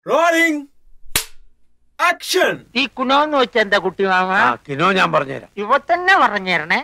Rolling action ഈ കുണോന്ന് വെച്ച എന്താ കുട്ടി മാമ ആ കിനോ ഞാൻ പറഞ്ഞുതരാം ഇവ തന്നെ പറഞ്ഞേരണേ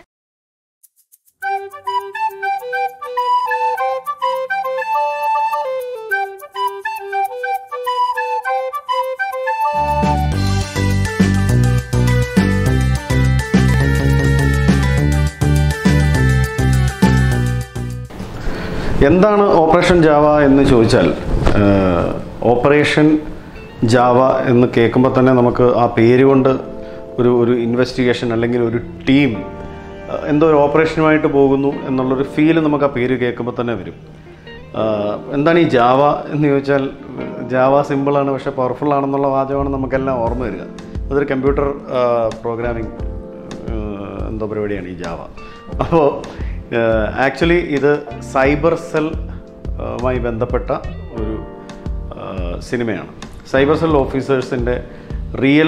എന്താണ് ഓപ്പറേഷൻ ജാവ എന്ന് ചോദിച്ചാൽ ഏഹ്, ഓപ്പറേഷൻ ജാവ എന്ന് കേൾക്കുമ്പോൾ തന്നെ നമുക്ക് ആ പേര് കൊണ്ട് ഒരു ഒരു ഇൻവെസ്റ്റിഗേഷൻ അല്ലെങ്കിൽ ഒരു ടീം ഏഹ്, എന്തോ ഒരു ഓപ്പറേഷനുമായിട്ട് പോകുന്നു എന്നുള്ളൊരു ഫീല് നമുക്ക് ആ പേര് കേൾക്കുമ്പോൾ തന്നെ വരും ഏഹ്, എന്താണ് ഈ ജാവ എന്ന് ചോദിച്ചാൽ ജാവ സിമ്പിളാണ് പക്ഷേ പവർഫുൾ ആണെന്നുള്ള വാചകമാണ് നമുക്കെല്ലാം ഓർമ്മ വരിക അതൊരു കമ്പ്യൂട്ടർ പ്രോഗ്രാമിംഗ് എന്തോ പരിപാടിയാണ് ഈ ജാവ അപ്പോൾ ആക്ച്വലി ഇത് സൈബർ സെൽ മായി ബന്ധപ്പെട്ട ഒരു ആ, സിനിമയാണ് സൈബർ സെൽ ഓഫീസേഴ്സിൻ്റെ റിയൽ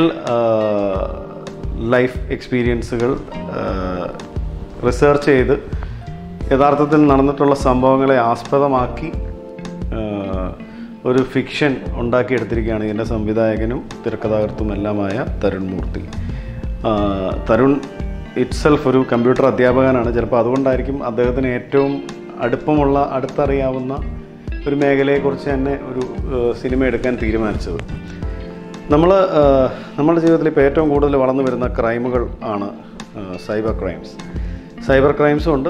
ലൈഫ് എക്സ്പീരിയൻസുകൾ റിസർച്ച് ചെയ്ത് യഥാർത്ഥത്തിൽ നടന്നിട്ടുള്ള സംഭവങ്ങളെ ആസ്പദമാക്കി ആ, ഒരു ഫിക്ഷൻ ഉണ്ടാക്കിയെടുത്തിരിക്കുകയാണ് ഇതിൻ്റെ സംവിധായകനും തിരക്കഥാകൃത്തും എല്ലാമായ തരുൺ മൂർത്തി ആ, തരുൺ ഇറ്റ്സെൽഫ് ഒരു കമ്പ്യൂട്ടർ അധ്യാപകനാണ് ചിലപ്പോൾ അതുകൊണ്ടായിരിക്കും അദ്ദേഹത്തിന് ഏറ്റവും അടുപ്പമുള്ള അടുത്തറിയാവുന്ന ഒരു മേഖലയെക്കുറിച്ച് തന്നെ ഒരു ആ, സിനിമ എടുക്കാൻ തീരുമാനിച്ചത് നമ്മൾ നമ്മുടെ ജീവിതത്തിൽ ഇപ്പോൾ ഏറ്റവും കൂടുതൽ വളർന്നു വരുന്ന ക്രൈമുകൾ ആണ് ആ, സൈബർ ക്രൈംസ് സൈബർ ക്രൈംസും ഉണ്ട്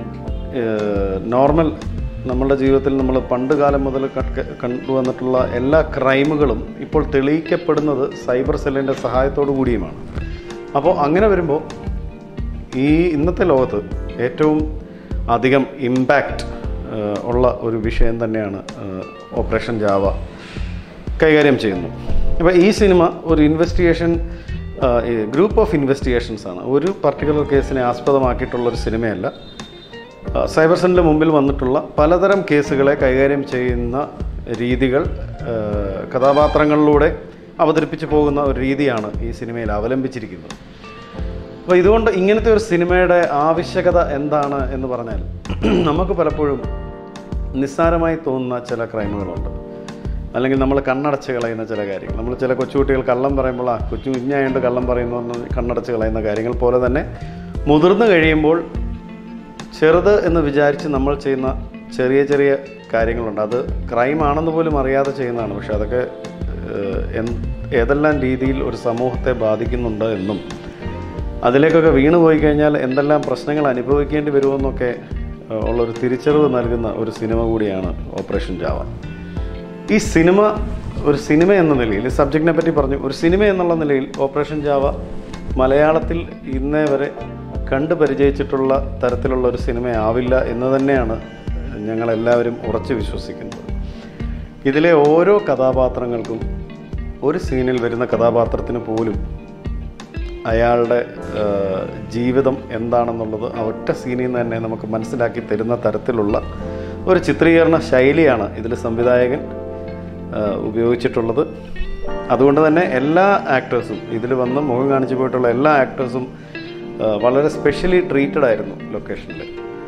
നോർമൽ നമ്മളുടെ ജീവിതത്തിൽ നമ്മൾ പണ്ട് കാലം മുതൽ കട്ട് കണ്ടുവന്നിട്ടുള്ള എല്ലാ ക്രൈമുകളും ഇപ്പോൾ തെളിയിക്കപ്പെടുന്നത് സൈബർ സെല്ലിൻ്റെ സഹായത്തോടു കൂടിയുമാണ് അപ്പോൾ അങ്ങനെ വരുമ്പോൾ ഈ ഇന്നത്തെ ലോകത്ത് ഏറ്റവും അധികം ഇമ്പാക്റ്റ് ഉള്ള ഒരു വിഷയം തന്നെയാണ് ഓപ്പറേഷൻ ജാവ കൈകാര്യം ചെയ്യുന്നു അപ്പോൾ ഈ സിനിമ ഒരു ഇൻവെസ്റ്റിഗേഷൻ ഗ്രൂപ്പ് ഓഫ് ഇൻവെസ്റ്റിഗേഷൻസ് ആണ് ഒരു പർട്ടിക്കുലർ കേസിനെ ആസ്പദമാക്കിയിട്ടുള്ള ഒരു സിനിമയല്ല ആ, സൈബർ സെല്ലിൻ്റെ മുമ്പിൽ വന്നിട്ടുള്ള പലതരം കേസുകളെ കൈകാര്യം ചെയ്യുന്ന രീതികൾ ആ, കഥാപാത്രങ്ങളിലൂടെ അവതരിപ്പിച്ച് പോകുന്ന ഒരു രീതിയാണ് ഈ സിനിമയിൽ അവലംബിച്ചിരിക്കുന്നത് അപ്പോൾ ഇതുകൊണ്ട് ഇങ്ങനത്തെ ഒരു സിനിമയുടെ ആവശ്യകത എന്താണ് എന്ന് പറഞ്ഞാൽ നമുക്ക് പലപ്പോഴും നിസ്സാരമായി തോന്നുന്ന ചില ക്രൈമുകളുണ്ട് അല്ലെങ്കിൽ നമ്മൾ കണ്ണടച്ച് കളയുന്ന ചില കാര്യങ്ങൾ നമ്മൾ ചില കൊച്ചുകുട്ടികൾ കള്ളം പറയുമ്പോൾ ആ കൊച്ചു കുഞ്ഞായതുകൊണ്ട് കള്ളം പറയുന്നു എന്ന് കണ്ണടച്ച് കളയുന്ന കാര്യങ്ങൾ പോലെ തന്നെ മുതിർന്നു കഴിയുമ്പോൾ ചെറുത് എന്ന് വിചാരിച്ച് നമ്മൾ ചെയ്യുന്ന ചെറിയ ചെറിയ കാര്യങ്ങളുണ്ട് അത് ക്രൈം ആണെന്ന് പോലും അറിയാതെ ചെയ്യുന്നതാണ് പക്ഷെ അതൊക്കെ ഏഹ്, എന്ത് ഏതെല്ലാം രീതിയിൽ ഒരു സമൂഹത്തെ ബാധിക്കുന്നുണ്ട് എന്നും അതിലേക്കൊക്കെ വീണു പോയി കഴിഞ്ഞാൽ എന്തെല്ലാം പ്രശ്നങ്ങൾ അനുഭവിക്കേണ്ടി വരുമെന്നൊക്കെ ഏഹ്, ഉള്ളൊരു തിരിച്ചറിവ് നൽകുന്ന ഒരു സിനിമ കൂടിയാണ് ഓപ്പറേഷൻ ജാവ ഈ സിനിമ ഒരു സിനിമ എന്ന നിലയിൽ ഈ സബ്ജക്റ്റിനെ പറ്റി പറഞ്ഞു ഒരു സിനിമ എന്നുള്ള നിലയിൽ ഓപ്പറേഷൻ ജാവ മലയാളത്തിൽ ഇന്നേ വരെ കണ്ടു പരിചയിച്ചിട്ടുള്ള തരത്തിലുള്ള ഒരു സിനിമയാവില്ല എന്ന് തന്നെയാണ് ഞങ്ങളെല്ലാവരും ഉറച്ചു വിശ്വസിക്കുന്നത് ഇതിലെ ഓരോ കഥാപാത്രങ്ങൾക്കും ഒരു സീനിൽ വരുന്ന കഥാപാത്രത്തിന് പോലും അയാളുടെ ആ, ജീവിതം എന്താണെന്നുള്ളത് ആ ഒറ്റ സീനിൽ നിന്ന് തന്നെ നമുക്ക് മനസ്സിലാക്കി തരുന്ന തരത്തിലുള്ള ഒരു ചിത്രീകരണ ശൈലിയാണ് ഇതിൽ സംവിധായകൻ ആ, ഉപയോഗിച്ചിട്ടുള്ളത് അതുകൊണ്ട് തന്നെ എല്ലാ ആക്ടേഴ്സും ഇതിൽ വന്ന് മുഖം കാണിച്ചു പോയിട്ടുള്ള എല്ലാ ആക്ടേഴ്സും ആ, വളരെ സ്പെഷ്യലി ട്രീറ്റഡ് ആയിരുന്നു ലൊക്കേഷനിൽ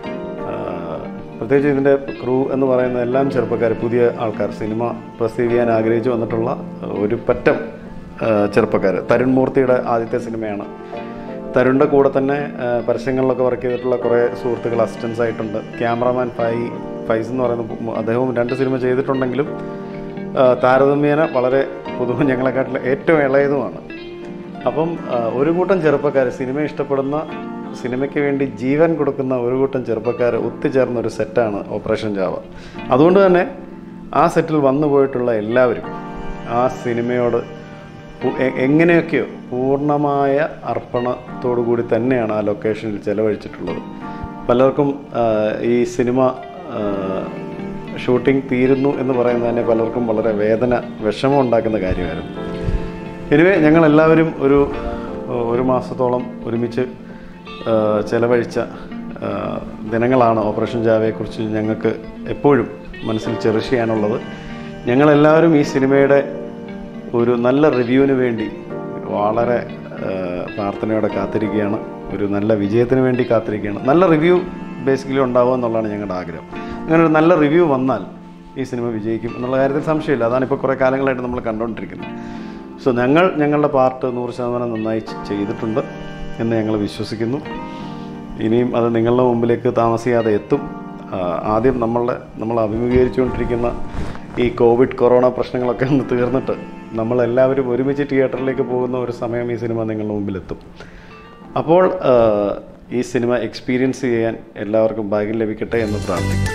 പ്രത്യേകിച്ച് ഇതിൻ്റെ ക്രൂ എന്ന് പറയുന്ന എല്ലാം ചെറുപ്പക്കാർ പുതിയ ആൾക്കാർ സിനിമ പെർസീവ് ചെയ്യാൻ ആഗ്രഹിച്ചു വന്നിട്ടുള്ള ഒരു പറ്റം ചെറുപ്പക്കാർ തരുൺ മൂർത്തിയുടെ ആദ്യത്തെ സിനിമയാണ് തരുണിൻ്റെ കൂടെ തന്നെ ആ, പരസ്യങ്ങളിലൊക്കെ വർക്ക് ചെയ്തിട്ടുള്ള കുറേ സുഹൃത്തുക്കൾ അസിസ്റ്റൻസ് ആയിട്ടുണ്ട് ക്യാമറാമാൻ ഫൈ ഫൈസ് എന്ന് പറയുന്ന പു- അദ്ദേഹവും രണ്ട് സിനിമ ചെയ്തിട്ടുണ്ടെങ്കിലും ആ, താരതമ്യേന വളരെ പൊതുവെ ഞങ്ങളെക്കാട്ടിൽ ഏറ്റവും ഇളയതുമാണ് അപ്പം ആ, ഒരു കൂട്ടം ചെറുപ്പക്കാർ സിനിമ ഇഷ്ടപ്പെടുന്ന സിനിമയ്ക്ക് വേണ്ടി ജീവൻ കൊടുക്കുന്ന ഒരു കൂട്ടം ചെറുപ്പക്കാർ ഒത്തുചേർന്ന ഒരു സെറ്റാണ് ഓപ്പറേഷൻ ജാവ അതുകൊണ്ട് തന്നെ ആ സെറ്റിൽ വന്നു പോയിട്ടുള്ള എല്ലാവരും ആ സിനിമയോട് പു- എ- എങ്ങനെയൊക്കെയോ പൂർണ്ണമായ അർപ്പണത്തോടു കൂടി തന്നെയാണ് ആ ലൊക്കേഷനിൽ ചെലവഴിച്ചിട്ടുള്ളത് പലർക്കും ആ, ഈ സിനിമ ആ, ഷൂട്ടിംഗ് തീരുന്നു എന്ന് പറയുന്നത് തന്നെ പലർക്കും വളരെ വേദന വിഷമം ഉണ്ടാക്കുന്ന കാര്യമായിരുന്നു എനിവേ ഞങ്ങൾ എല്ലാവരും ഒരു ഒരു മാസത്തോളം ഒരുമിച്ച് ആ, ചെലവഴിച്ച ആ, ദിനങ്ങളാണ് ഓപ്പറേഷൻ ജാവയെക്കുറിച്ച് ഞങ്ങൾക്ക് എപ്പോഴും മനസ്സിൽ ചെറിഷ് ചെയ്യാനുള്ളത് ഞങ്ങളെല്ലാവരും ഈ സിനിമയുടെ ഒരു നല്ല റിവ്യൂവിന് വേണ്ടി വളരെ ആ, പ്രാർത്ഥനയോടെ കാത്തിരിക്കുകയാണ് ഒരു നല്ല വിജയത്തിന് വേണ്ടി കാത്തിരിക്കുകയാണ് നല്ല റിവ്യൂ ബേസിക്കലി ഉണ്ടാവുക എന്നുള്ളതാണ് ഞങ്ങളുടെ ആഗ്രഹം അങ്ങനെ ഒരു നല്ല റിവ്യൂ വന്നാൽ ഈ സിനിമ വിജയിക്കും എന്നുള്ള കാര്യത്തിൽ സംശയമില്ല അതാണ് ഇപ്പോൾ കുറേ കാലങ്ങളായിട്ട് നമ്മൾ കണ്ടുകൊണ്ടിരിക്കുന്നത് സോ ഞങ്ങൾ ഞങ്ങളുടെ പാർട്ട് നൂറ് ശതമാനം നന്നായി ചെ- ചെയ്തിട്ടുണ്ട് എന്ന് ഞങ്ങൾ വിശ്വസിക്കുന്നു ഇനിയും അത് നിങ്ങളുടെ മുമ്പിലേക്ക് താമസിയാതെ എത്തും ആ, ആദ്യം നമ്മളുടെ നമ്മൾ അഭിമുഖീകരിച്ചുകൊണ്ടിരിക്കുന്ന ഈ കോവിഡ് കൊറോണ പ്രശ്നങ്ങളൊക്കെ ഒന്ന് തീർന്നിട്ട് നമ്മളെല്ലാവരും ഒരുമിച്ച് തിയേറ്ററിലേക്ക് പോകുന്ന ഒരു സമയം ഈ സിനിമ നിങ്ങളുടെ മുമ്പിലെത്തും അപ്പോൾ ആ, ഈ സിനിമ എക്സ്പീരിയൻസ് ചെയ്യാൻ എല്ലാവർക്കും ഭാഗ്യം ലഭിക്കട്ടെ എന്ന് പ്രാർത്ഥിക്കുന്നു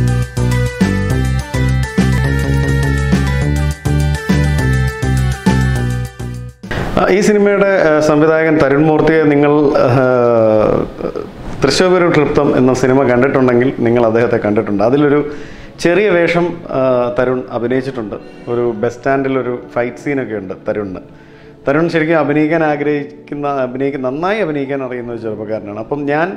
ആ, ഈ സിനിമയുടെ ആ, സംവിധായകൻ തരുൺ മൂർത്തിയെ നിങ്ങൾ തൃശ്ശൂർ ക്ലിപ്തം എന്ന സിനിമ കണ്ടിട്ടുണ്ടെങ്കിൽ നിങ്ങൾ അദ്ദേഹത്തെ കണ്ടിട്ടുണ്ട് അതിലൊരു ചെറിയ വേഷം ആ, തരുൺ അഭിനയിച്ചിട്ടുണ്ട് ഒരു ബസ് സ്റ്റാൻഡിൽ ഒരു ഫൈറ്റ് സീനൊക്കെ ഉണ്ട് തരുണിന് തരുൺ ശരിക്കും അഭിനയിക്കാൻ ആഗ്രഹിക്കുന്ന അഭിനയിക്കുന്ന നന്നായി അഭിനയിക്കാൻ അറിയുന്ന ഒരു ചെറുപ്പക്കാരനാണ് അപ്പം ഞാൻ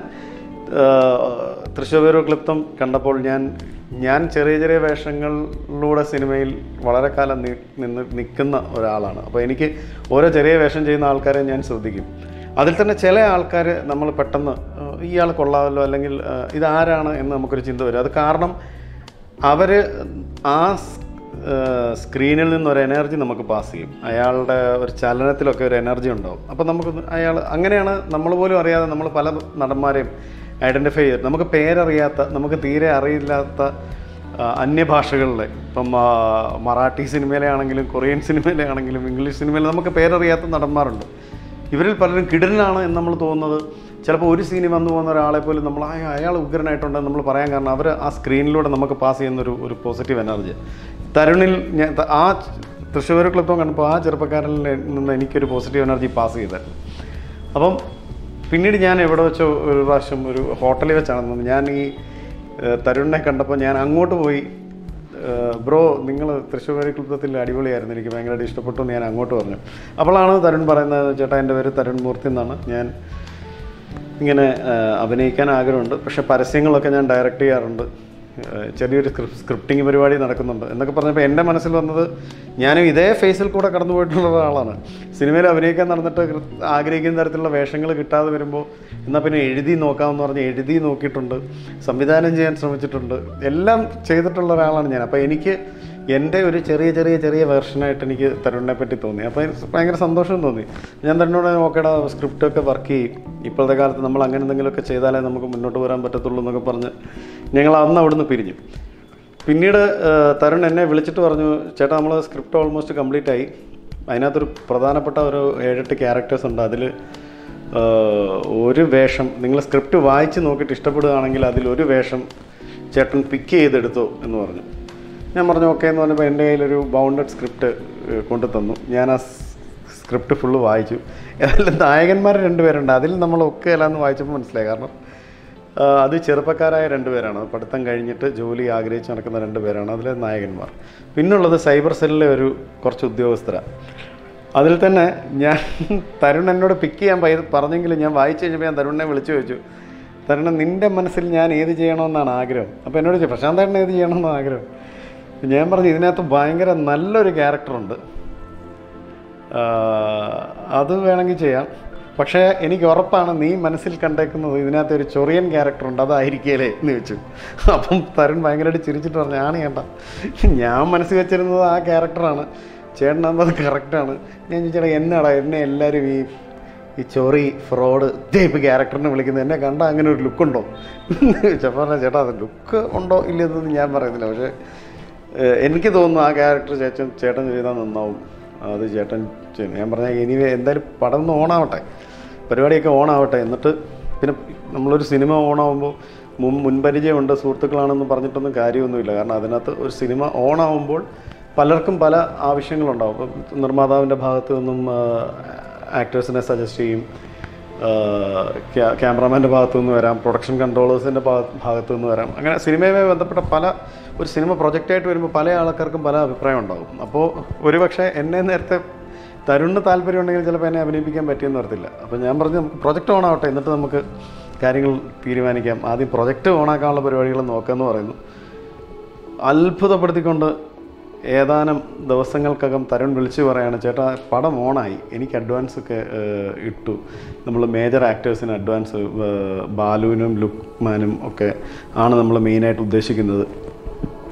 തൃശ്ശൂർ ക്ലിപ്തം കണ്ടപ്പോൾ ഞാൻ ഞാൻ ചെറിയ ചെറിയ വേഷങ്ങളിലൂടെ സിനിമയിൽ വളരെ കാലം നി- നിന്ന് നിൽക്കുന്ന ഒരാളാണ് അപ്പോൾ എനിക്ക് ഓരോ ചെറിയ വേഷം ചെയ്യുന്ന ആൾക്കാരെ ഞാൻ ശ്രദ്ധിക്കും അതിൽ തന്നെ ചില ആൾക്കാർ നമ്മൾ പെട്ടെന്ന് ആ, ഇയാൾ കൊള്ളാമല്ലോ അല്ലെങ്കിൽ ആ, ഇതാരാണ് എന്ന് നമുക്കൊരു ചിന്ത വരും അത് കാരണം അവർ ആ സ്- ഏഹ് സ്ക്രീനിൽ നിന്ന് ഒരു എനർജി നമുക്ക് പാസ് ചെയ്യും അയാളുടെ ഒരു ചലനത്തിലൊക്കെ ഒരു എനർജി ഉണ്ടാവും അപ്പോൾ നമുക്ക് അയാൾ അങ്ങനെയാണ് നമ്മൾ പോലും അറിയാതെ നമ്മൾ പല നടന്മാരെയും ഐഡൻറ്റിഫൈ ചെയ്ത് നമുക്ക് പേരറിയാത്ത നമുക്ക് തീരെ അറിയില്ലാത്ത ആ, അന്യഭാഷകളിലെ ഇപ്പം ആ, മറാഠി സിനിമയിലെ ആണെങ്കിലും കൊറിയൻ സിനിമയിലെ ആണെങ്കിലും ഇംഗ്ലീഷ് സിനിമയിൽ നമുക്ക് പേരറിയാത്ത നടന്മാരുണ്ട് ഇവരിൽ പലരും കിടനാണ് എന്ന് നമ്മൾ തോന്നുന്നത് ചിലപ്പോൾ ഒരു സീനിൽ വന്നു പോകുന്ന ഒരാളെ പോലും നമ്മൾ ആ അയാൾ ഉഗ്രനായിട്ടുണ്ടെന്ന് നമ്മൾ പറയാൻ കാരണം അവർ ആ സ്ക്രീനിലൂടെ നമുക്ക് പാസ് ചെയ്യുന്ന ഒരു ഒരു പോസിറ്റീവ് എനർജി തരുണിൽ ഞാൻ ത- ആ തൃശ്ശൂർ ക്ലബ്ബം കണ്ടപ്പോൾ ആ ചെറുപ്പക്കാരനിൽ നിന്ന് എനിക്കൊരു പോസിറ്റീവ് എനർജി പാസ് ചെയ്തായിരുന്നു അപ്പം പിന്നീട് ഞാൻ എവിടെ വെച്ചോ ഒരു പ്രാവശ്യം ഒരു ഹോട്ടലിൽ വെച്ചാണ് നിന്നത്. ഞാൻ ഈ ഏഹ്, തരുണിനെ കണ്ടപ്പോൾ ഞാൻ അങ്ങോട്ട് പോയി ബ്രോ നിങ്ങൾ തൃശ്ശൂർ ക്ലബ്ബത്തിൽ അടിപൊളിയായിരുന്നു എനിക്ക് ഭയങ്കരമായിട്ട് ഇഷ്ടപ്പെട്ടു എന്ന് ഞാൻ അങ്ങോട്ട് പറഞ്ഞു അപ്പോഴാണ് തരുൺ പറയുന്നത് ചേട്ടാ എൻ്റെ പേര് തരുൺ മൂർത്തി എന്നാണ് ഞാൻ ഇങ്ങനെ ആ, അഭിനയിക്കാൻ ആഗ്രഹമുണ്ട് പക്ഷേ പരസ്യങ്ങളൊക്കെ ഞാൻ ഡയറക്റ്റ് ചെയ്യാറുണ്ട് ആ, ചെറിയൊരു സ്ക്രിപ് സ്ക്രിപ്റ്റിംഗ് പരിപാടി നടക്കുന്നുണ്ട് എന്നൊക്കെ പറഞ്ഞപ്പോൾ എൻ്റെ മനസ്സിൽ വന്നത് ഞാനും ഇതേ ഫേസിൽ കൂടെ കടന്നു പോയിട്ടുള്ള ഒരാളാണ് സിനിമയിൽ അഭിനയിക്കാൻ നടന്നിട്ട് കൃ- ആഗ്രഹിക്കുന്ന തരത്തിലുള്ള വേഷങ്ങൾ കിട്ടാതെ വരുമ്പോൾ എന്നാൽ പിന്നെ എഴുതി നോക്കാമെന്ന് പറഞ്ഞ് എഴുതി നോക്കിയിട്ടുണ്ട് സംവിധാനം ചെയ്യാൻ ശ്രമിച്ചിട്ടുണ്ട് എല്ലാം ചെയ്തിട്ടുള്ള ഒരാളാണ് ഞാൻ അപ്പോൾ എനിക്ക് എൻ്റെ ഒരു ചെറിയ ചെറിയ ചെറിയ വെർഷനായിട്ട് എനിക്ക് തരുണിനെ പറ്റി തോന്നി അപ്പോൾ എനിക്ക് ഭയങ്കര സന്തോഷം തോന്നി ഞാൻ തരുണോട് നോക്കടാ സ്ക്രിപ്റ്റൊക്കെ വർക്ക് ചെയ്യും ഇപ്പോഴത്തെ കാലത്ത് നമ്മൾ അങ്ങനെ എന്തെങ്കിലുമൊക്കെ ചെയ്താലേ നമുക്ക് മുന്നോട്ട് വരാൻ പറ്റത്തുള്ളൂ എന്നൊക്കെ പറഞ്ഞ് ഞങ്ങൾ അന്ന് അവിടുന്ന് പിരിഞ്ഞു പിന്നീട് ആ, തരുൺ എന്നെ വിളിച്ചിട്ട് പറഞ്ഞു ചേട്ടാ നമ്മൾ സ്ക്രിപ്റ്റ് ഓൾമോസ്റ്റ് കംപ്ലീറ്റ് ആയി അതിനകത്തൊരു പ്രധാനപ്പെട്ട ഒരു ഏഴെട്ട് ക്യാരക്ടേഴ്സ് ഉണ്ട് അതിൽ ഒരു വേഷം നിങ്ങൾ സ്ക്രിപ്റ്റ് വായിച്ച് നോക്കിയിട്ട് ഇഷ്ടപ്പെടുകയാണെങ്കിൽ അതിലൊരു വേഷം ചേട്ടൻ പിക്ക് ചെയ്തെടുത്തോ എന്ന് പറഞ്ഞു ഞാൻ പറഞ്ഞു ഓക്കെ എന്ന് പറഞ്ഞപ്പോൾ എൻ്റെ കയ്യിലൊരു ബൗണ്ടഡ് സ്ക്രിപ്റ്റ് കൊണ്ടു തന്നു ഞാൻ ആ സ്ക്രിപ്റ്റ് ഫുള്ള് വായിച്ചു അതിൽ നായകന്മാർ രണ്ടുപേരുണ്ട് അതിൽ നമ്മൾ ഒക്കെ അല്ലാന്ന് വായിച്ചപ്പോൾ മനസ്സിലായി കാരണം ആ, അത് ചെറുപ്പക്കാരായ രണ്ടുപേരാണ് പഠിത്തം കഴിഞ്ഞിട്ട് ജോലി ആഗ്രഹിച്ച് നടക്കുന്ന രണ്ടുപേരാണ് അതിലെ നായകന്മാർ പിന്നുള്ളത് സൈബർ സെല്ലിലെ ഒരു കുറച്ച് ഉദ്യോഗസ്ഥരാണ് അതിൽ തന്നെ ഞാൻ തരുൺ എന്നോട് പിക്ക് ചെയ്യാൻ പയ- പറഞ്ഞെങ്കിലും ഞാൻ വായിച്ചു കഴിഞ്ഞപ്പോൾ ഞാൻ തരുണിനെ വിളിച്ചു ചോദിച്ചു തരുണൻ നിൻ്റെ മനസ്സിൽ ഞാൻ ഏത് ചെയ്യണമെന്നാണ് ആഗ്രഹം അപ്പോൾ എന്നോട് ചോദിച്ചു പ്രശാന്ത് ഏട്ടൻ ഏത് ചെയ്യണമെന്നാണ് ആഗ്രഹം ഞാൻ പറഞ്ഞു ഇതിനകത്ത് ഭയങ്കര നല്ലൊരു ക്യാരക്ടറുണ്ട് ആഹ് അത് വേണമെങ്കിൽ ചെയ്യാം പക്ഷേ എനിക്ക് ഉറപ്പാണ് നീ മനസ്സിൽ കണ്ടേക്കുന്നത് ഇതിനകത്ത് ഒരു ചൊറിയൻ ക്യാരക്ടർ ഉണ്ട് അതായിരിക്കലേ എന്ന് ചോദിച്ചു അപ്പം തരുൺ ഭയങ്കരമായിട്ട് ചിരിച്ചിട്ട് പറഞ്ഞു ആണ് ചേട്ടാ ഞാൻ മനസ്സിൽ വെച്ചിരുന്നത് ആ ക്യാരക്ടറാണ് ചേട്ടനാകുമ്പോൾ അത് കറക്റ്റാണ് ഞാൻ ചോദിച്ചാൽ എന്നാടാ എന്നെ എല്ലാവരും ഈ ഈ ചൊറി ഫ്രോഡ് ടൈപ്പ് ക്യാരക്ടറിനെ വിളിക്കുന്നത് എന്നെ കണ്ടാൽ അങ്ങനെ ഒരു ലുക്കുണ്ടോ ചോദിച്ചപ്പോൾ പറഞ്ഞ ചേട്ടാ അത് ലുക്ക് ഉണ്ടോ ഇല്ലെന്നൊന്നും ഞാൻ പറയുന്നില്ല പക്ഷേ ഏഹ് എനിക്ക് തോന്നുന്നു ആ ക്യാരക്ടർ ചേച്ചൻ ചേട്ടൻ ചെയ്താൽ നന്നാവും അത് ചേട്ടൻ ചെയ്യണം ഞാൻ പറഞ്ഞാൽ ഇനി എന്തായാലും പടം ഒന്ന് ഓണാവട്ടെ പരിപാടിയൊക്കെ ഓണാവട്ടെ എന്നിട്ട് പിന്നെ നമ്മളൊരു സിനിമ ഓണാവുമ്പോൾ മുൻ മുൻപരിചയമുണ്ട് സുഹൃത്തുക്കളാണെന്ന് പറഞ്ഞിട്ടൊന്നും കാര്യമൊന്നുമില്ല കാരണം അതിനകത്ത് ഒരു സിനിമ ഓണാവുമ്പോൾ പലർക്കും പല ആവശ്യങ്ങളുണ്ടാവും ഇപ്പം നിർമ്മാതാവിൻ്റെ ഭാഗത്തു നിന്നും ആക്ടേഴ്സിനെ സജസ്റ്റ് ചെയ്യും ക്യാമറാമാൻ്റെ ഭാഗത്തു നിന്ന് വരാം പ്രൊഡക്ഷൻ കൺട്രോളേഴ്സിൻ്റെ ഭാഗത്തു നിന്ന് വരാം അങ്ങനെ സിനിമയുമായി ബന്ധപ്പെട്ട പല ഒരു സിനിമ പ്രൊജക്റ്റായിട്ട് വരുമ്പോൾ പല ആൾക്കാർക്കും പല അഭിപ്രായം ഉണ്ടാകും അപ്പോൾ ഒരുപക്ഷെ എന്നെ നേരത്തെ തരുണിന് താല്പര്യമുണ്ടെങ്കിൽ ചിലപ്പോൾ എന്നെ അഭിനയിപ്പിക്കാൻ പറ്റിയെന്ന് വരത്തില്ല അപ്പോൾ ഞാൻ പറഞ്ഞു നമുക്ക് പ്രൊജക്റ്റ് ഓൺ ആവട്ടെ എന്നിട്ട് നമുക്ക് കാര്യങ്ങൾ തീരുമാനിക്കാം ആദ്യം പ്രൊജക്റ്റ് ഓണാക്കാനുള്ള പരിപാടികൾ നോക്കാമെന്ന് പറയുന്നു അത്ഭുതപ്പെടുത്തിക്കൊണ്ട് ഏതാനും ദിവസങ്ങൾക്കകം തരുൺ വിളിച്ചു പറയാണ് ചേട്ടാ പടം ഓണായി എനിക്ക് അഡ്വാൻസ് ഒക്കെ ഏഹ്, ഇട്ടു നമ്മൾ മേജർ ആക്ടേഴ്സിന് അഡ്വാൻസ് ഏഹ്, ബാലുവിനും ലുക്മാനും ഒക്കെ ആണ് നമ്മൾ മെയിനായിട്ട് ഉദ്ദേശിക്കുന്നത്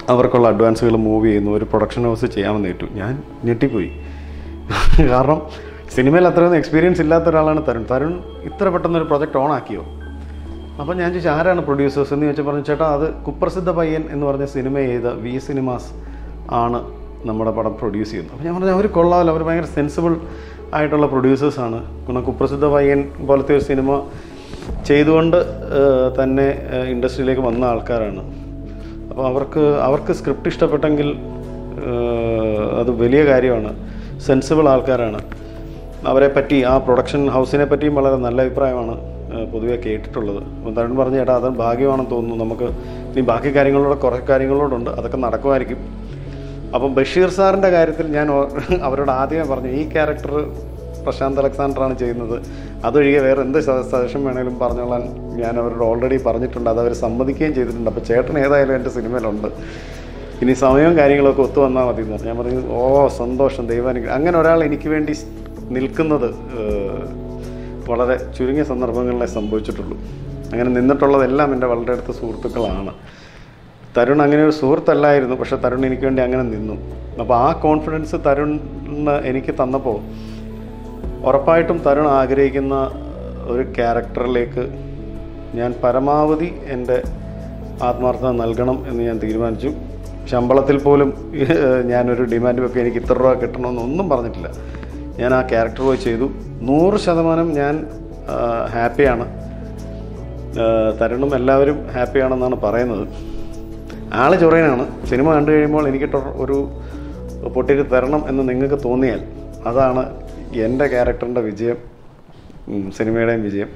അവർക്കുള്ള അഡ്വാൻസുകൾ മൂവ് ചെയ്യുന്നു ഒരു പ്രൊഡക്ഷൻ ഹൗസ് ചെയ്യാമെന്ന് ഏറ്റു ഞാൻ ഞെട്ടിപ്പോയി കാരണം സിനിമയിൽ അത്രയൊന്നും എക്സ്പീരിയൻസ് ഇല്ലാത്ത ഒരാളാണ് തരുൺ തരുൺ ഇത്ര പെട്ടെന്ന് ഒരു പ്രൊജക്റ്റ് ഓൺ ആക്കിയോ അപ്പോൾ ഞാൻ ചോദിച്ചു ആരാണ് പ്രൊഡ്യൂസേഴ്സ് എന്ന് ചോദിച്ചാൽ പറഞ്ഞു ചേട്ടാ അത് കുപ്രസിദ്ധ പയ്യൻ എന്ന് പറഞ്ഞ സിനിമ ചെയ്ത വി സിനിമാസ് ആണ് നമ്മുടെ പടം പ്രൊഡ്യൂസ് ചെയ്യുന്നത് അപ്പോൾ ഞാൻ പറഞ്ഞു അവർ കൊള്ളാമല്ലോ അവർ ഭയങ്കര സെൻസിബിൾ ആയിട്ടുള്ള പ്രൊഡ്യൂസേഴ്സാണ് കാരണം കുപ്രസിദ്ധ പയ്യൻ പോലത്തെ ഒരു സിനിമ ചെയ്തുകൊണ്ട് ഏഹ്, തന്നെ ഇൻഡസ്ട്രിയിലേക്ക് വന്ന ആൾക്കാരാണ് അപ്പോൾ അവർക്ക് അവർക്ക് സ്ക്രിപ്റ്റ് ഇഷ്ടപ്പെട്ടെങ്കിൽ ഏഹ്, അത് വലിയ കാര്യമാണ് സെൻസിബിൾ ആൾക്കാരാണ് അവരെ പറ്റി ആ പ്രൊഡക്ഷൻ ഹൗസിനെ പറ്റിയും വളരെ നല്ല അഭിപ്രായമാണ് ഏഹ്, പൊതുവെ കേട്ടിട്ടുള്ളത് അപ്പം തരുൺ പറഞ്ഞ ചേട്ടാ അത് ഭാഗ്യമാണെന്ന് തോന്നുന്നു നമുക്ക് ഇനി ബാക്കി കാര്യങ്ങളോട് കുറേ കാര്യങ്ങളോടുണ്ട് അതൊക്കെ നടക്കുമായിരിക്കും അപ്പം ബഷീർ സാറിൻ്റെ കാര്യത്തിൽ ഞാൻ ഓ- അവരോട് ആദ്യമേ പറഞ്ഞു ഈ ക്യാരക്ടർ പ്രശാന്ത് അലക്സാണ്ടറാണ് ചെയ്യുന്നത് അതൊഴികെ വേറെ എന്ത് സജഷൻ വേണേലും പറഞ്ഞോളാൻ ഞാൻ അവരോട് ഓൾറെഡി പറഞ്ഞിട്ടുണ്ട് അത് അവർ സമ്മതിക്കുകയും ചെയ്തിട്ടുണ്ട് അപ്പോൾ ചേട്ടൻ ഏതായാലും എൻ്റെ സിനിമയിലുണ്ട് ഇനി സമയവും കാര്യങ്ങളൊക്കെ ഒത്തു വന്നാൽ മതി എന്ന് പറഞ്ഞു ഞാൻ പറഞ്ഞു ഓ സന്തോഷം ദൈവാനുഗ്രഹം അങ്ങനെ ഒരാൾ എനിക്ക് വേണ്ടി സ് നിൽക്കുന്നത് ഏഹ്, വളരെ ചുരുങ്ങിയ സന്ദർഭങ്ങളിലേ സംഭവിച്ചിട്ടുള്ളൂ അങ്ങനെ നിന്നിട്ടുള്ളതെല്ലാം എൻ്റെ വളരെ അടുത്ത സുഹൃത്തുക്കളാണ് തരുൺ അങ്ങനെ ഒരു സുഹൃത്തല്ലായിരുന്നു പക്ഷെ തരുൺ എനിക്ക് വേണ്ടി അങ്ങനെ നിന്നു അപ്പോൾ ആ കോൺഫിഡൻസ് തരുണിന് എനിക്ക് തന്നപ്പോൾ ഉറപ്പായിട്ടും തരുൺ ആഗ്രഹിക്കുന്ന ഒരു ക്യാരക്ടറിലേക്ക് ഞാൻ പരമാവധി എൻ്റെ ആത്മാർത്ഥത നൽകണം എന്ന് ഞാൻ തീരുമാനിച്ചു ശമ്പളത്തിൽ പോലും ഏഹ്, ഞാനൊരു ഡിമാൻഡ് വെക്കുക എനിക്ക് ഇത്ര രൂപ കിട്ടണമെന്നൊന്നും പറഞ്ഞിട്ടില്ല ഞാൻ ആ ക്യാരക്ടർ പോയി ചെയ്തു നൂറ് ശതമാനം ഞാൻ ഹാപ്പിയാണ് തരുണും എല്ലാവരും ഹാപ്പിയാണെന്നാണ് പറയുന്നത് ആള് ചൊറിയനാണ് സിനിമ കണ്ടു കഴിയുമ്പോൾ എനിക്ക് ടൊ- ഒരു പൊട്ടിക്ക് തരണം എന്ന് നിങ്ങൾക്ക് തോന്നിയാൽ അതാണ് എൻ്റെ ക്യാരക്ടറിൻ്റെ വിജയം ഉം, സിനിമയുടെയും വിജയം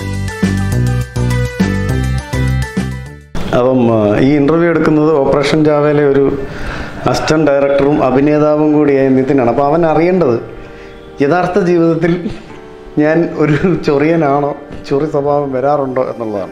അപ്പം ആ, ഈ ഇൻ്റർവ്യൂ എടുക്കുന്നത് ഓപ്പറേഷൻ ജാവയിലെ ഒരു അസിസ്റ്റന്റ് ഡയറക്ടറും അഭിനേതാവും കൂടിയായ നിതിനാണ് അപ്പോൾ അവൻ അറിയേണ്ടത് യഥാർത്ഥ ജീവിതത്തിൽ ഞാൻ ഒരു ചൊറിയനാണോ ചൊറി സ്വഭാവം വരാറുണ്ടോ എന്നുള്ളതാണ്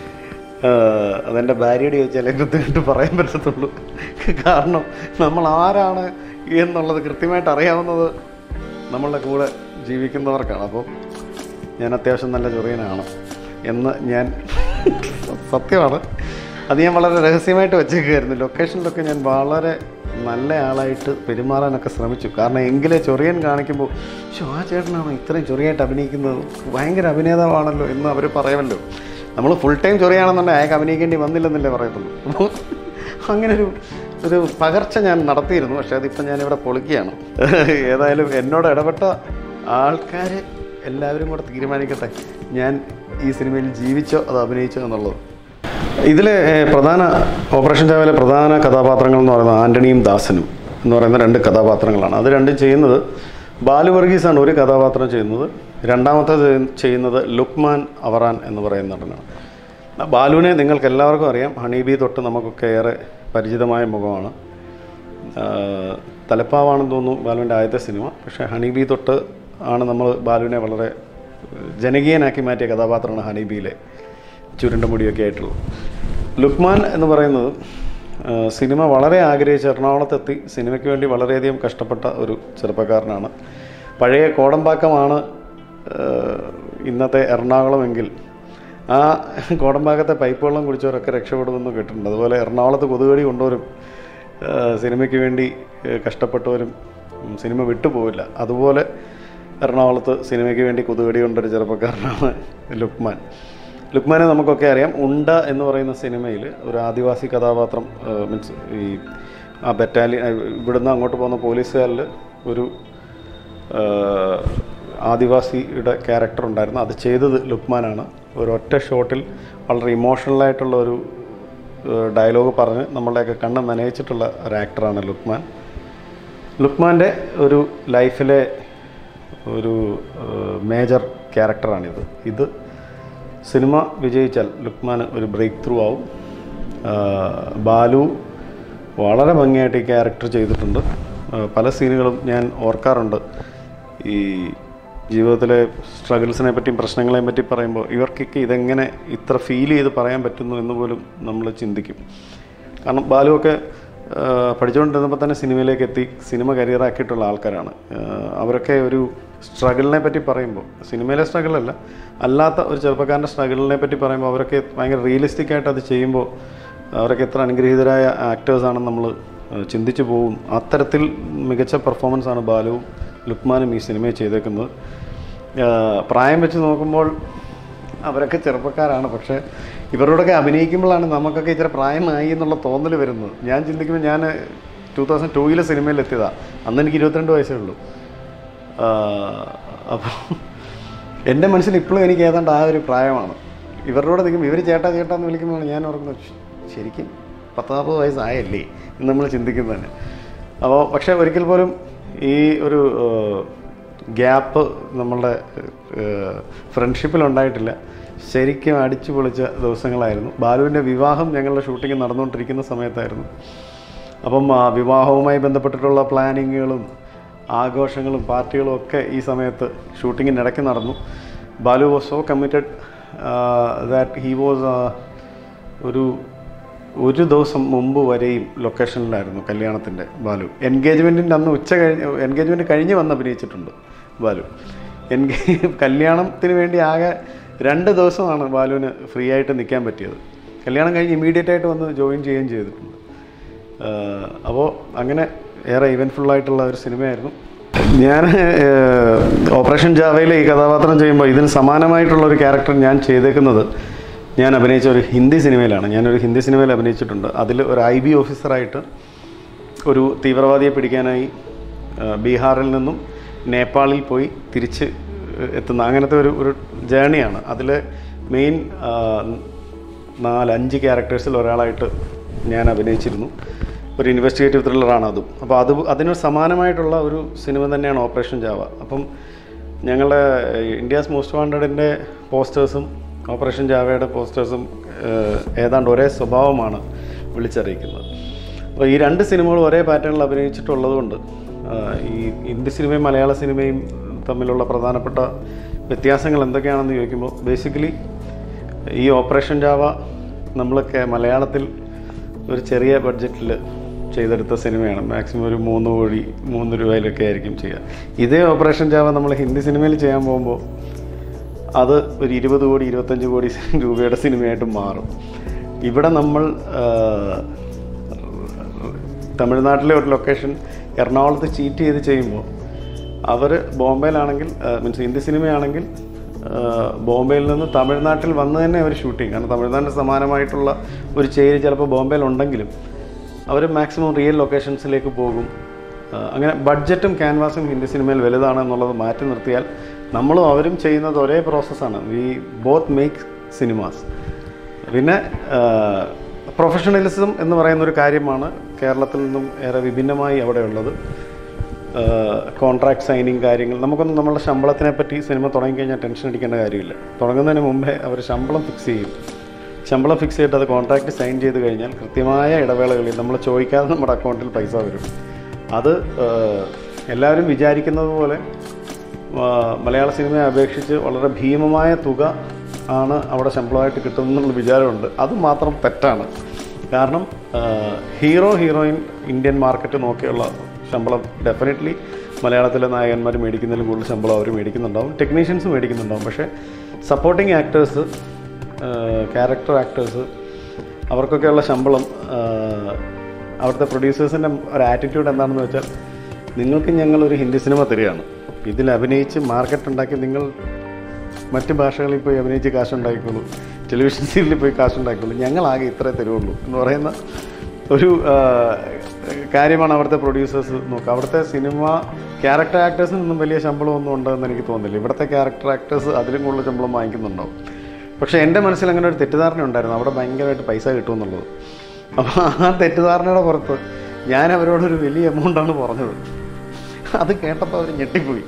ആഹ് അതെൻ്റെ ഭാര്യയോട് ചോദിച്ചാലേ കൃത്യമായിട്ട് പറയാൻ പറ്റത്തുള്ളൂ കാരണം നമ്മൾ ആരാണ് എന്നുള്ളത് കൃത്യമായിട്ട് അറിയാവുന്നത് നമ്മളുടെ കൂടെ ജീവിക്കുന്നവർക്കാണ് അപ്പോൾ ഞാൻ അത്യാവശ്യം നല്ല ചൊറിയനാണ് എന്ന് ഞാൻ സത്യമാണ് അത് ഞാൻ വളരെ രഹസ്യമായിട്ട് വെച്ചേക്കുമായിരുന്നു ലൊക്കേഷനിലൊക്കെ ഞാൻ വളരെ നല്ല ആളായിട്ട് പെരുമാറാനൊക്കെ ശ്രമിച്ചു കാരണം എങ്കിലേ ചൊറിയൻ കാണിക്കുമ്പോൾ ശോ ആ ചേട്ടനാണോ ഇത്രയും ചൊറിയായിട്ട് അഭിനയിക്കുന്നത് ഭയങ്കര അഭിനേതാവാണല്ലോ എന്ന് അവർ പറയുമല്ലോ നമ്മൾ ഫുൾ ടൈം ചൊറിയാണെന്നുണ്ടെങ്കിൽ അയാൾക്ക് അഭിനയിക്കേണ്ടി വന്നില്ലെന്നല്ലേ പറയത്തുള്ളൂ അപ്പോൾ അങ്ങനെ ഒരു ഒരു പകർച്ച ഞാൻ നടത്തിയിരുന്നു പക്ഷേ അതിപ്പോൾ ഞാനിവിടെ പൊളിക്കുകയാണ് ഏതായാലും എന്നോട് ഇടപെട്ട ആൾക്കാർ എല്ലാവരും കൂടെ തീരുമാനിക്കട്ടെ ഞാൻ ഈ സിനിമയിൽ ജീവിച്ചോ അതോ അഭിനയിച്ചോ എന്നുള്ളത് ഇതിലെ ഏഹ്, പ്രധാന ഓപ്പറേഷൻ ചാവയിലെ പ്രധാന കഥാപാത്രങ്ങൾ എന്ന് പറയുന്നത് ആൻ്റണിയും ദാസനും എന്ന് പറയുന്ന രണ്ട് കഥാപാത്രങ്ങളാണ് അത് രണ്ടും ചെയ്യുന്നത് ബാലു വർഗീസാണ് ഒരു കഥാപാത്രം ചെയ്യുന്നത് രണ്ടാമത്തെ ചെയ്യുന്നത് ലുക്മാൻ അവറാൻ എന്ന് പറയുന്ന നടനാണ് ബാലുവിനെ നിങ്ങൾക്ക് എല്ലാവർക്കും അറിയാം ഹണീബി തൊട്ട് നമുക്കൊക്കെ ഏറെ പരിചിതമായ മുഖമാണ് ആഹ് തലപ്പാവാണെന്ന് തോന്നുന്നു ബാലുവിൻ്റെ ആദ്യത്തെ സിനിമ പക്ഷേ ഹണീബി തൊട്ട് ആണ് നമ്മൾ ബാലുവിനെ വളരെ ജനകീയനാക്കി മാറ്റിയ കഥാപാത്രമാണ് ഹണീബിയിലെ ചുരുണ്ട മുടിയൊക്കെ ആയിട്ടുള്ളത് ലുക്മാൻ എന്ന് പറയുന്നത് ആഹ് സിനിമ വളരെ ആഗ്രഹിച്ച് എറണാകുളത്തെത്തി സിനിമയ്ക്ക് വേണ്ടി വളരെയധികം കഷ്ടപ്പെട്ട ഒരു ചെറുപ്പക്കാരനാണ് പഴയ കോടമ്പാക്കമാണ് ആഹ് ഇന്നത്തെ എറണാകുളമെങ്കിൽ ആ കോടമ്പാക്കത്തെ പൈപ്പ് വെള്ളം കുടിച്ചവരൊക്കെ രക്ഷപ്പെടുമെന്ന് കേട്ടിട്ടുണ്ട് അതുപോലെ എറണാകുളത്ത് കൊതുകടി കൊണ്ടവരും ആ, സിനിമയ്ക്ക് വേണ്ടി ഏ, കഷ്ടപ്പെട്ടവരും ഉം, സിനിമ വിട്ടുപോവില്ല അതുപോലെ എറണാകുളത്ത് സിനിമയ്ക്ക് വേണ്ടി കൊതുകടി കൊണ്ടൊരു ചെറുപ്പക്കാരനാണ് ലുക്മാൻ ലുക്മാനെ നമുക്കൊക്കെ അറിയാം ഉണ്ട എന്ന് പറയുന്ന സിനിമയിൽ ഒരു ആദിവാസി കഥാപാത്രം മീൻസ് ഈ ആ ബറ്റാലിയൻ ഇവിടുന്ന് അങ്ങോട്ട് പോകുന്ന പോലീസുകാരിൽ ഒരു ആഹ് ആദിവാസിയുടെ ക്യാരക്ടർ ഉണ്ടായിരുന്നു അത് ചെയ്തത് ലുക്മാനാണ് ഒരൊറ്റ ഷോട്ടിൽ വളരെ ഇമോഷണലായിട്ടുള്ള ഒരു ഡയലോഗ് പറഞ്ഞ് നമ്മളുടെയൊക്കെ കണ്ണ് നനയിച്ചിട്ടുള്ള ഒരു ആക്ടറാണ് ലുക്മാൻ ലുക്മാൻ്റെ ഒരു ലൈഫിലെ ഒരു മേജർ ക്യാരക്ടറാണിത് ഇത് സിനിമ വിജയിച്ചാൽ ലുക്മാൻ ഒരു ബ്രേക്ക് ത്രൂ ആവും ആ, ബാലു വളരെ ഭംഗിയായിട്ട് ഈ ക്യാരക്ടർ ചെയ്തിട്ടുണ്ട് ആ, പല സീനുകളും ഞാൻ ഓർക്കാറുണ്ട് ഈ ജീവിതത്തിലെ സ്ട്രഗിൾസിനെ പറ്റിയും പ്രശ്നങ്ങളെ പറ്റി പറയുമ്പോൾ ഇവർക്കൊക്കെ ഇതെങ്ങനെ ഇത്ര ഫീൽ ചെയ്ത് പറയാൻ പറ്റുന്നു എന്ന് പോലും നമ്മൾ ചിന്തിക്കും കാരണം ബാലുവൊക്കെ ആ, പഠിച്ചുകൊണ്ടിരുന്നപ്പോൾ തന്നെ സിനിമയിലേക്ക് എത്തി സിനിമ കരിയറാക്കിയിട്ടുള്ള ആൾക്കാരാണ് ആ, അവരൊക്കെ ഒരു സ്ട്രഗിളിനെ പറ്റി പറയുമ്പോൾ സിനിമയിലെ സ്ട്രഗിളല്ല അല്ലാത്ത ഒരു ചെറുപ്പക്കാരൻ്റെ സ്ട്രഗിളിനെ പറ്റി പറയുമ്പോൾ അവരൊക്കെ ഭയങ്കര റിയലിസ്റ്റിക് ആയിട്ട് അത് ചെയ്യുമ്പോൾ അവരൊക്കെ എത്ര അനുഗ്രഹീതരായ ആക്ടേഴ്സാണെന്ന് നമ്മൾ ചിന്തിച്ചു പോകും അത്തരത്തിൽ മികച്ച പെർഫോമൻസാണ് ബാലുവും ലുക്മാനും ഈ സിനിമയിൽ ചെയ്തേക്കുന്നത് ആ, പ്രായം വെച്ച് നോക്കുമ്പോൾ അവരൊക്കെ ചെറുപ്പക്കാരാണ് പക്ഷേ ഇവരോടൊക്കെ അഭിനയിക്കുമ്പോഴാണ് നമുക്കൊക്കെ ഇച്ചിരി പ്രായമായി എന്നുള്ള തോന്നൽ വരുന്നത് ഞാൻ ചിന്തിക്കുമ്പോൾ ഞാൻ ടൂ തൗസൻഡ് ടൂവിലെ സിനിമയിൽ എത്തിയതാണ് അന്ന് എനിക്ക് ഇരുപത്തിരണ്ട് വയസ്സേ ഉള്ളൂ അപ്പോൾ എൻ്റെ മനസ്സിൽ ഇപ്പോഴും എനിക്ക് ഏതാണ്ട് ആ ഒരു പ്രായമാണ് ഇവരോട് നിൽക്കുമ്പോൾ ഇവർ ചേട്ടാ ചേട്ടാ എന്ന് വിളിക്കുമ്പോൾ ഞാൻ ഓർക്കുന്നത് "ശ്ശ്, ശരിക്കും പത്ത് നാൽപ്പത് വയസ്സായല്ലേ എന്ന് നമ്മൾ ചിന്തിക്കുന്നത് തന്നെ അപ്പോൾ പക്ഷേ ഒരിക്കൽ പോലും ഈ ഒരു ഗ്യാപ്പ് നമ്മളുടെ ഫ്രണ്ട്ഷിപ്പിലുണ്ടായിട്ടില്ല ശരിക്കും അടിച്ചു പൊളിച്ച ദിവസങ്ങളായിരുന്നു ബാലുവിൻ്റെ വിവാഹം ഞങ്ങളുടെ ഷൂട്ടിംഗ് നടന്നുകൊണ്ടിരിക്കുന്ന സമയത്തായിരുന്നു അപ്പം ആ, വിവാഹവുമായി ബന്ധപ്പെട്ടിട്ടുള്ള പ്ലാനിങ്ങുകളും ആഘോഷങ്ങളും പാർട്ടികളും ഒക്കെ ഈ സമയത്ത് ഷൂട്ടിങ്ങിനിടയ്ക്ക് നടന്നു Balu was so committed that he was ഒരു ഒരു ദിവസം മുമ്പ് വരെയും ലൊക്കേഷനിലായിരുന്നു കല്യാണത്തിൻ്റെ ബാലു എൻഗേജ്മെൻറ്റിൻ്റെ അന്ന് ഉച്ച കഴിഞ്ഞ് എൻഗേജ്മെൻറ്റ് കഴിഞ്ഞ് വന്ന് അഭിനയിച്ചിട്ടുണ്ട് ബാലു എൻഗേ കല്യാണത്തിന് വേണ്ടി ആകെ രണ്ട് ദിവസമാണ് ബാലുവിന് ഫ്രീ ആയിട്ട് നിൽക്കാൻ പറ്റിയത് കല്യാണം കഴിഞ്ഞ് ഇമീഡിയറ്റ് ആയിട്ട് വന്ന് ജോയിൻ ചെയ്യുകയും ചെയ്തിട്ടുണ്ട് അപ്പോൾ അങ്ങനെ ഏറെ ഇവൻറ്റ്ഫുള്ളായിട്ടുള്ള ഒരു സിനിമയായിരുന്നു ഞാൻ ഓപ്പറേഷൻ ജാവയിലെ ഈ കഥാപാത്രം ചെയ്യുമ്പോൾ ഇതിന് സമാനമായിട്ടുള്ള ഒരു ക്യാരക്ടർ ഞാൻ ചെയ്തേക്കുന്നത് ഞാൻ അഭിനയിച്ച ഒരു ഹിന്ദി സിനിമയിലാണ് ഞാനൊരു ഹിന്ദി സിനിമയിൽ അഭിനയിച്ചിട്ടുണ്ട് അതിൽ ഒരു ഐ ബി ഓഫീസറായിട്ട് ഒരു തീവ്രവാദിയെ പിടിക്കാനായി ആ, ബീഹാറിൽ നിന്നും നേപ്പാളിൽ പോയി തിരിച്ച് എത്തുന്ന അങ്ങനത്തെ ഒരു ഒരു ജേണിയാണ് അതിൽ മെയിൻ നാലഞ്ച് ക്യാരക്ടേഴ്സിൽ ഒരാളായിട്ട് ഞാൻ അഭിനയിച്ചിരുന്നു ഒരു ഇൻവെസ്റ്റിഗേറ്റീവ് ത്രില്ലറാണ് അതും അപ്പോൾ അത് അതിന് സമാനമായിട്ടുള്ള ഒരു സിനിമ തന്നെയാണ് ഓപ്പറേഷൻ ജാവ അപ്പം ഞങ്ങളുടെ ഇന്ത്യാസ് മോസ്റ്റ് വാണ്ടഡിൻ്റെ പോസ്റ്റേഴ്സും ഓപ്പറേഷൻ ജാവയുടെ പോസ്റ്റേഴ്സും ഏതാണ്ട് ഒരേ സ്വഭാവമാണ് വിളിച്ചറിയിക്കുന്നത് അപ്പോൾ ഈ രണ്ട് സിനിമകളും ഒരേ പാറ്റേണിൽ അഭിനയിച്ചിട്ടുള്ളത് കൊണ്ട് ഈ ഹിന്ദി സിനിമയും മലയാള സിനിമയും തമ്മിലുള്ള പ്രധാനപ്പെട്ട വ്യത്യാസങ്ങൾ എന്തൊക്കെയാണെന്ന് ചോദിക്കുമ്പോൾ ബേസിക്കലി ഈ ഓപ്പറേഷൻ ജാവ നമ്മളൊക്കെ മലയാളത്തിൽ ഒരു ചെറിയ ബഡ്ജറ്റിൽ ചെയ്തെടുത്ത സിനിമയാണ് മാക്സിമം ഒരു മൂന്ന് കോടി മൂന്ന് രൂപയിലൊക്കെ ആയിരിക്കും ചെയ്യുക ഇതേ ഓപ്പറേഷൻ ജാവ നമ്മൾ ഹിന്ദി സിനിമയിൽ ചെയ്യാൻ പോകുമ്പോൾ അത് ഒരു ഇരുപത് കോടി ഇരുപത്തഞ്ച് കോടി രൂപയുടെ സിനിമയായിട്ട് മാറും ഇവിടെ നമ്മൾ ആ, തമിഴ്നാട്ടിലെ ഒരു ലൊക്കേഷൻ എറണാകുളത്ത് ചീറ്റ് ചെയ്ത് ചെയ്യുമ്പോൾ അവർ ബോംബെയിലാണെങ്കിൽ മീൻസ് ഹിന്ദി സിനിമയാണെങ്കിൽ ആ, ബോംബെയിൽ നിന്ന് തമിഴ്നാട്ടിൽ വന്ന് തന്നെ അവർ ഷൂട്ടിങ് കാരണം തമിഴ്നാട്ടിന് സമാനമായിട്ടുള്ള ഒരു ചേരി ചിലപ്പോൾ ബോംബെയിൽ ഉണ്ടെങ്കിലും അവർ മാക്സിമം റിയൽ ലൊക്കേഷൻസിലേക്ക് പോകും ആ, അങ്ങനെ ബഡ്ജറ്റും ക്യാൻവാസും ഹിന്ദി സിനിമയിൽ വലുതാണ് എന്നുള്ളത് മാറ്റി നിർത്തിയാൽ നമ്മളും അവരും ചെയ്യുന്നത് ഒരേ പ്രോസസ്സാണ് വി ബോത്ത് മേക്ക് സിനിമാസ് പിന്നെ പ്രൊഫഷണലിസം എന്ന് പറയുന്ന ഒരു കാര്യമാണ് കേരളത്തിൽ നിന്നും ഏറെ വിഭിന്നമായി അവിടെ ഉള്ളത് കോൺട്രാക്ട് സൈനിങ് കാര്യങ്ങൾ നമുക്കൊന്നും നമ്മളുടെ ശമ്പളത്തിനെ പറ്റി സിനിമ തുടങ്ങിക്കഴിഞ്ഞാൽ ടെൻഷൻ അടിക്കേണ്ട കാര്യമില്ല തുടങ്ങുന്നതിന് മുമ്പേ അവർ ശമ്പളം ഫിക്സ് ചെയ്യും ശമ്പളം ഫിക്സ് ചെയ്തിട്ട് അത് കോൺട്രാക്ട് സൈൻ ചെയ്ത് കഴിഞ്ഞാൽ കൃത്യമായ ഇടവേളകളിൽ നമ്മൾ ചോദിക്കാതെ നമ്മുടെ അക്കൗണ്ടിൽ പൈസ വരും അത് ഏഹ്, എല്ലാവരും വിചാരിക്കുന്നത് പോലെ ആ, മലയാള സിനിമയെ അപേക്ഷിച്ച് വളരെ ഭീമമായ തുക ആണ് അവിടെ ശമ്പളമായിട്ട് കിട്ടുന്നുള്ള വിചാരമുണ്ട് അത് മാത്രം തെറ്റാണ് കാരണം ആ, ഹീറോ ഹീറോയിൻ ഇന്ത്യൻ മാർക്കറ്റ് നോക്കിയുള്ള ശമ്പളം ഡെഫിനറ്റ്ലി മലയാളത്തിലെ നായകന്മാർ മേടിക്കുന്നതിലും കൂടുതൽ ശമ്പളം അവർ മേടിക്കുന്നുണ്ടാവും ടെക്നീഷ്യൻസ് മേടിക്കുന്നുണ്ടാവും പക്ഷേ സപ്പോർട്ടിങ് ആക്ടേഴ്സ് ക്യാരക്ടർ ആക്ടേഴ്സ് അവർക്കൊക്കെയുള്ള ശമ്പളം ആ, അവിടുത്തെ പ്രൊഡ്യൂസേഴ്സിൻ്റെ ഒരു ആറ്റിറ്റ്യൂഡ് എന്താണെന്ന് വെച്ചാൽ നിങ്ങൾക്ക് ഞങ്ങളൊരു ഹിന്ദി സിനിമ തരികയാണ് ഇതിൽ അഭിനയിച്ച് മാർക്കറ്റ് ഉണ്ടാക്കി നിങ്ങൾ മറ്റ് ഭാഷകളിൽ പോയി അഭിനയിച്ച് കാശുണ്ടാക്കിക്കോളൂ ടെലിവിഷൻ സീരിയലിൽ പോയി കാശുണ്ടാക്കിക്കോളൂ ഞങ്ങളാകെ ഇത്രേ തരുള്ളൂ എന്ന് പറയുന്ന ഒരു ആ, കാര്യമാണ് അവിടുത്തെ പ്രൊഡ്യൂസേഴ്സ് നോക്കുക അവിടുത്തെ സിനിമ ക്യാരക്ടർ ആക്ടേഴ്സിനൊന്നും വലിയ ശമ്പളമൊന്നും ഉണ്ടെന്ന് എനിക്ക് തോന്നുന്നില്ല ഇവിടുത്തെ ക്യാരക്ടർ ആക്ടേഴ്സ് അതിലും കൂടുതൽ ശമ്പളം വാങ്ങിക്കുന്നുണ്ടാവും പക്ഷേ എൻ്റെ മനസ്സിൽ അങ്ങനെ ഒരു തെറ്റിദ്ധാരണ ഉണ്ടായിരുന്നു അവിടെ ഭയങ്കരമായിട്ട് പൈസ കിട്ടുമെന്നുള്ളത് അപ്പോൾ ആ തെറ്റിദ്ധാരണയുടെ പുറത്ത് ഞാൻ അവരോടൊരു വലിയ എമൗണ്ടാണ് പറഞ്ഞത് അത് കേട്ടപ്പോൾ അവർ ഞെട്ടിപ്പോയി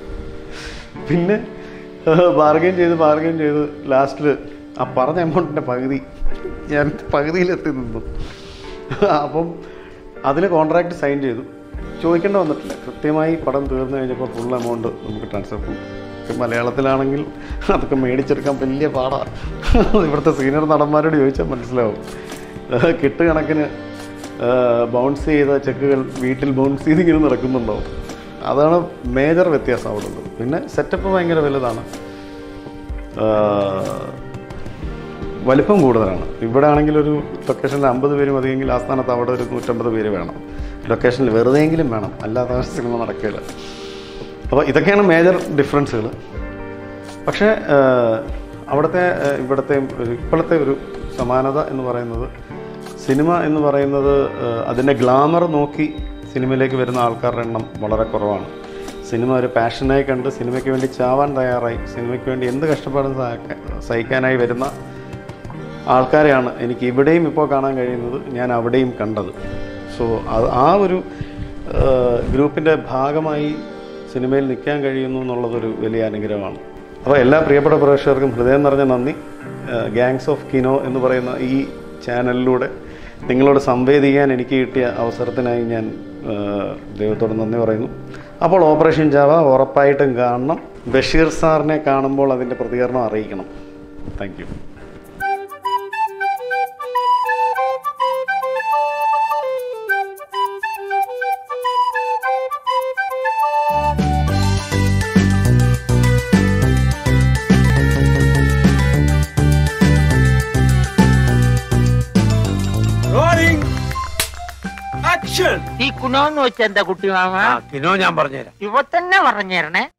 പിന്നെ ബാർഗെയിൻ ചെയ്ത് ബാർഗെയിൻ ചെയ്ത് ലാസ്റ്റിൽ ആ പറഞ്ഞ എമൗണ്ടിൻ്റെ പകുതി ഞാൻ പകുതിയിലെത്തി നിന്നു അപ്പം അതിൽ കോൺട്രാക്റ്റ് സൈൻ ചെയ്തു ചോദിക്കേണ്ട വന്നിട്ടില്ല കൃത്യമായി പടം തീർന്നു കഴിഞ്ഞപ്പോൾ ഫുൾ എമൗണ്ട് നമുക്ക് ട്രാൻസ്ഫർ പോകും ഇപ്പം മലയാളത്തിലാണെങ്കിൽ അതൊക്കെ മേടിച്ചെടുക്കാൻ വലിയ പാടാണ് ഇവിടുത്തെ സീനിയർ നടന്മാരോട് ചോദിച്ചാൽ മനസ്സിലാവും കെട്ടുകണക്കിന് ബൗൺസ് ചെയ്ത ചെക്കുകൾ വീട്ടിൽ ബൗൺസ് ചെയ്ത് ഇങ്ങനെ നടക്കുന്നുണ്ടാവും അതാണ് മേജർ വ്യത്യാസം അവിടെ ഉള്ളത് പിന്നെ സെറ്റപ്പ് ഭയങ്കര വലുതാണ് വലിപ്പം കൂടുതലാണ് ഇവിടെ ആണെങ്കിൽ ഒരു ലൊക്കേഷനിൽ അമ്പത് പേര് മതിയെങ്കിൽ ആ സ്ഥാനത്ത് അവിടെ ഒരു നൂറ്റമ്പത് പേര് വേണം ലൊക്കേഷനിൽ വെറുതെയെങ്കിലും വേണം അല്ലാതെ സിനിമ നടക്കില്ല അപ്പോൾ ഇതൊക്കെയാണ് മേജർ ഡിഫറൻസുകൾ പക്ഷേ ഏഹ്, അവിടുത്തെ ഏഹ്, ഇവിടുത്തെ ഒരു ഇപ്പോഴത്തെ ഒരു സമാനത എന്ന് പറയുന്നത് സിനിമ എന്ന് പറയുന്നത് ഏഹ്, അതിൻ്റെ ഗ്ലാമർ നോക്കി സിനിമയിലേക്ക് വരുന്ന ആൾക്കാരുടെ എണ്ണം വളരെ കുറവാണ് സിനിമ ഒരു പാഷനായി കണ്ട് സിനിമയ്ക്ക് വേണ്ടി ചാവാൻ തയ്യാറായി സിനിമയ്ക്ക് വേണ്ടി എന്ത് കഷ്ടപ്പാടും സഹായിക്കാൻ- സഹിക്കാനായി വരുന്ന ആൾക്കാരെയാണ് എനിക്ക് ഇവിടെയും ഇപ്പോൾ കാണാൻ കഴിയുന്നത് ഞാൻ അവിടെയും കണ്ടത് സോ അത് ആ ഒരു ഗ്രൂപ്പിൻ്റെ ഭാഗമായി സിനിമയിൽ നിൽക്കാൻ കഴിയുന്നു എന്നുള്ളതൊരു വലിയ അനുഗ്രഹമാണ് അപ്പോൾ എല്ലാ പ്രിയപ്പെട്ട പ്രേക്ഷകർക്കും ഹൃദയം നിറഞ്ഞ നന്ദി ഗാങ്സ് ഓഫ് കിനോ എന്ന് പറയുന്ന ഈ ചാനലിലൂടെ നിങ്ങളോട് സംവേദിക്കാൻ എനിക്ക് കിട്ടിയ അവസരത്തിനായി ഞാൻ ആ, ദൈവത്തോട് നന്ദി പറയുന്നു അപ്പോൾ ഓപ്പറേഷൻ ജാവ ഉറപ്പായിട്ടും കാണണം ബഷീർ സാറിനെ കാണുമ്പോൾ അതിൻ്റെ പ്രതികരണം അറിയിക്കണം താങ്ക് യു Rolling. Action. ഈ കുണോന്ന് വെച്ച എന്താ കുട്ടി മാമ ആ കിനോ ഞാൻ പറഞ്ഞുതരാം ഇവ തന്നെ പറഞ്ഞേരണേ